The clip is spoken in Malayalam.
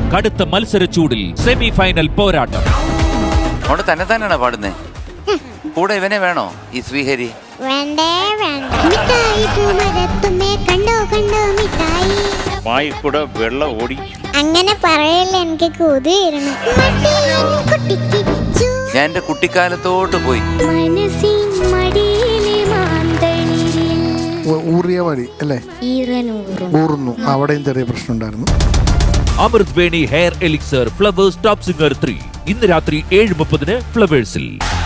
കടുത്ത മത്സര ചൂടിൽ സെമി ഫൈനൽ പോരാട്ടം അവിടെ തന്നെ തന്നെയാണോ പാടുന്നേ കൂടെ ഇവനെ വേണോ ഈ ശ്രീഹരി വേണ്ടേ വേണ്ട മിഠായി പൂമരത്തുമ്മേ കണ്ടോ കണ്ടോ മിഠായി വായി കൂടെ വെള്ളം ഓടി അങ്ങനെ പറയല്ല എനിക്ക് കൊതി വരുന്നു കുട്ടിക്ക് ഞാൻ എന്റെ കുട്ടിക്കാലത്തോട്ട് പോയി മനസ്സിൻ മടിയിലെ മാന്തളിരിൽ ഊ- ഊറിയ വഴി അല്ലേ ഈറനൂറും ഊറുന്നു അവിടെയും ചെറിയ പ്രശ്നം ഉണ്ടായിരുന്നു Amrut Veni hair elixir Flowers top singer three ഇന്ന് രാത്രി ഏഴ് മുപ്പതിന് ഫ്ലവേഴ്സിൽ